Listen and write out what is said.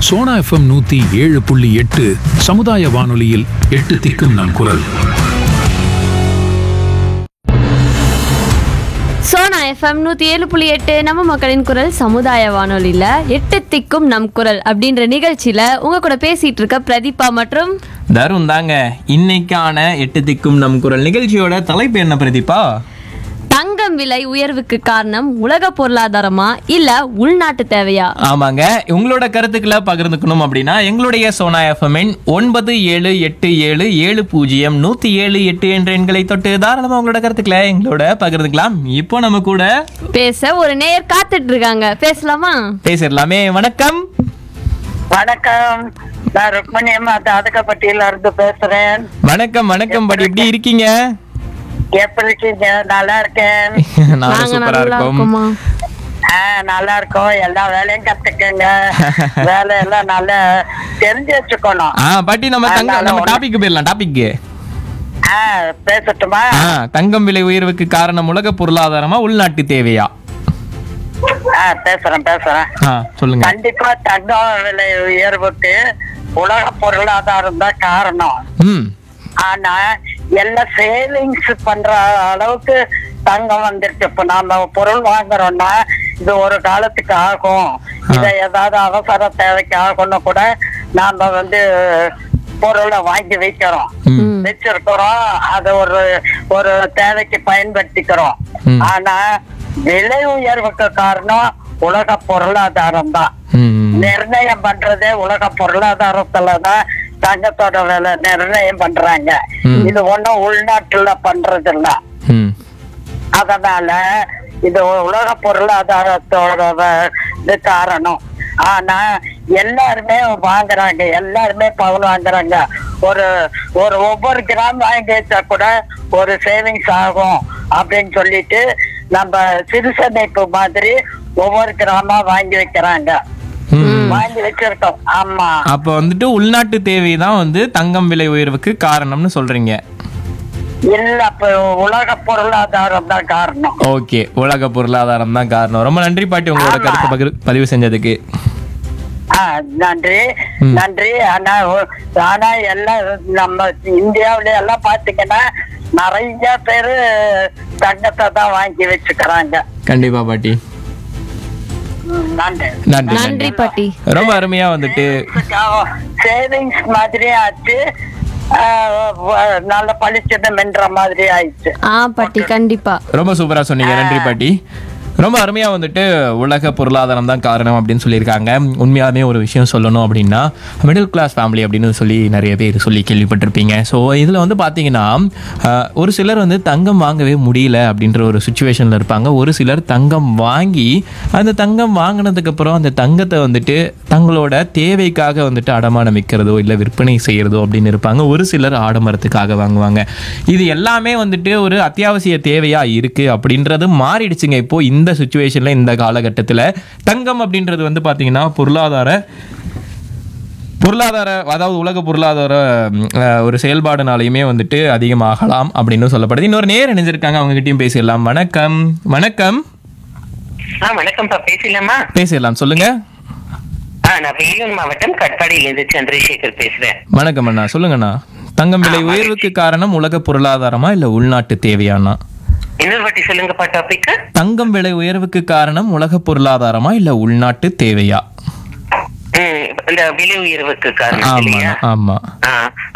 Sona FM நூத்தி ஏழு புள்ளி எட்டு சமுதாய வானொலியில் எட்டு திக்கும் நம் குரல் சோனா எஃப்எம் நூற்றி ஏழு புள்ளி எட்டு நம்ம மக்களின் குரல் சமுதாய வானொலியில் எட்டு திக்கும் நம் குரல் அப்படின்ற நிகழ்ச்சியில் உங்கள் கூட பேசிகிட்டு இருக்க பிரதீபா மற்றும் தருண் தாங்க இன்னைக்கான எட்டு திக்கும் நம் குரல் நிகழ்ச்சியோட தலைப்பு என்ன பிரதீபா தங்கம் விலை உயர்வுக்கு காரணம் உலக பொருளாதாரமா இல்லை உள்நாட்டு தேவையா ஆமாங்க உங்களோட கருத்துக்களை பகிர்ந்துக்கணும் அப்படின்னா எங்களுடைய சோனா எஃப்எம்என் ஒன்பது ஏழு எட்டு ஏழு ஏழு பூஜ்ஜியம் நூத்தி ஏழு எட்டு என்ற எண்களை தொட்டு தாராளமா உங்களோட கருத்துக்களை எங்களோட பகிர்ந்துக்கலாம் இப்போ நம்ம கூட பேச ஒரு நேயர் காத்துட்டு இருக்காங்க பேசலாமா பேசிடலாமே வணக்கம் வணக்கம் நான் ருக்மணி அம்மா தாதகப்பட்டியில இருந்து பேசுறேன் வணக்கம் வணக்கம் பட் எப்படி இருக்கீங்க எப்படி இருக்கீங்க நல்லா இருக்கேன் நாங்க நாங்க சூப்பரா நல்லா இருக்கோம் இருக்கோமா ஆ, நல்லா இருக்கோம் எல்லா வேலையும் கத்துக்கங்க வேலை எல்லாம் நல்லா தெரிஞ்சு வச்சுக்கணும் ஆ பாட்டி நம்ம தங்க அதனால நம்ம ஒண்ணு- டாபிக் போயிடலாம் டாபிக் ஆ, பேசட்டுமா ஆ தங்கம் விலை உயர்வுக்கு காரணம் உலக பொருளாதாரமா உள்நாட்டு தேவையா ஆ, பேசுறேன் பேசுறேன் ஆ சொல்லுங்க கண்டிப்பா தங்கம் விலை உயர்வுக்கு உலக பொருளாதாரம் தான் காரணம் ம் ஆனா எல்லாம் சேவிங்ஸ் பண்ற அளவுக்கு தங்கம் வந்துருச்சு இப்ப நாம பொருள் வாங்குறோம்னா இது ஒரு காலத்துக்கு ஆகும் இத ஏதாவது அவசர தேவைக்கு ஆகும்னு கூட நாம வந்து பொருளை வாங்கி வைக்கிறோம் ம். வச்சிருக்கிறோம் அதை ஒரு ஒரு தேவைக்கு பயன்படுத்திக்கிறோம் ம். ஆனா விலை உயர்வுக்கு காரணம் உலக பொருளாதாரம் தான் ம் நிர்ணயம் பண்றதே உலக பொருளாதாரத்துலதான் தங்கத்தோட விலை நிர்ணயம் பண்றாங்க ம். இது ஒண்ணும் உள்நாட்டுல பண்றது இல்ல ம் அதனால இது உலக பொருளாதாரத்தோட வ- இது காரணம் ஆனா எல்லாருமே வாங்குறாங்க எல்லாருமே பவுன் வாங்குறாங்க ஒரு ஒரு ஒவ்வொரு கிராம் வாங்கி வச்சா கூட ஒரு சேவிங்ஸ் ஆகும் அப்படின்னு சொல்லிட்டு நம்ம சிறுசமைப்பு மாதிரி ஒவ்வொரு கிராமா வாங்கி வைக்கிறாங்க ம். வாங்கி வச்சிருக்கோம் ஆமா அப்ப வந்துட்டு உள்நாட்டு தேவை தான் வந்து தங்கம் விலை உயர்வுக்கு காரணம்னு சொல்றீங்க இல்ல அப்ப உலக பொருளாதாரம் தான் காரணம் ஓகே உலக பொருளாதாரம் தான் காரணம் ரொம்ப நன்றி பாட்டி உங்களோட ஆமா. கருத்தை பகிர் பதிவு செஞ்சதுக்கு ஆ, நன்றி ம். நன்றி ஆனா ஒ- ஆனா எல்லாம் நம்ம இந்தியாவுல எல்லாம் பாத்தீங்கன்னா நிறைய பேரு தங்கத்தை தான் வாங்கி வச்சுக்கிறாங்க கண்டிப்பா பாட்டி ம், நன்றி நன்றி நன்றி பாட்டி ரொம்ப அருமையா வந்துட்டு சேவிங்ஸ் மாதிரி ஆச்சு ஆ, வ- நல்ல பளிச்சுன்னு மின்ற மாதிரி ஆயிடுச்சு ஆ பாட்டி கண்டிப்பா ரொம்ப சூப்பரா சொன்னீங்க நன்றி பாட்டி ரொம்ப அருமையா வந்துட்டு உலக பொருளாதாரம் தான் காரணம் அப்படின்னு சொல்லியிருக்காங்க உண்மையாலுமே ஒரு விஷயம் சொல்லணும் அப்படின்னா மிடில் கிளாஸ் ஃபேமிலி அப்படின்னு சொல்லி நிறைய பேர் சொல்லி கேள்விப்பட்டிருப்பீங்க ஸோ இதில் வந்து பார்த்தீங்கன்னா ஆஹ், ஒரு சிலர் வந்து தங்கம் வாங்கவே முடியல அப்படின்ற ஒரு சுச்சுவேஷனில் இருப்பாங்க ஒரு சிலர் தங்கம் வாங்கி அந்த தங்கம் வாங்கினதுக்கப்புறம் அந்த தங்கத்தை வந்துட்டு தங்களோட தேவைக்காக வந்துட்டு அடமானம் வைக்கிறதோ இல்லை விற்பனை செய்கிறதோ அப்படின்னு இருப்பாங்க ஒரு சிலர் ஆடம்பரத்துக்காக வாங்குவாங்க இது எல்லாமே வந்துட்டு ஒரு அத்தியாவசிய தேவையா இருக்கு அப்படின்றது மாறிடுச்சுங்க இப்போ இந்த சுச்சுவேஷன்ல இந்த காலகட்டத்தில் தங்கம் அப்படின்றது வந்து பார்த்தீங்கன்னா பொருளாதார பொருளாதார அதாவது உலக பொருளாதார ம், அஹ், ஒரு செயல்பாடுனாலையுமே வந்துட்டு அதிகமாகலாம் அப்படின்னு சொல்லப்படுது இன்னொரு நேர் இணைஞ்சிருக்காங்க அவங்க கிட்டயும் பேசிடலாம் வணக்கம் வணக்கம் ஆ வணக்கம்ப்பா பேசலாமா பேசிடலாம் சொல்லுங்க ஆ நான் வேலூர் மாவட்டம் கட்பாடியிலிருந்து சந்திரசேகர் பேசுறேன் வணக்கம் அண்ணா சொல்லுங்கண்ணா தங்கம் விலை உயர்வுக்கு காரணம் உலக பொருளாதாரமா இல்ல உள்நாட்டு தேவையாண்ணா இன்னொரு வாட்டி சொல்லுங்கப்பா டாபிக் தங்கம் விலை உயர்வுக்கு காரணம் உலக பொருளாதாரமா இல்ல உள்நாட்டு தேவையா இந்த விலை உயர்வுக்கு காரணம் ஆமா இல்லையா ஆமா ஆ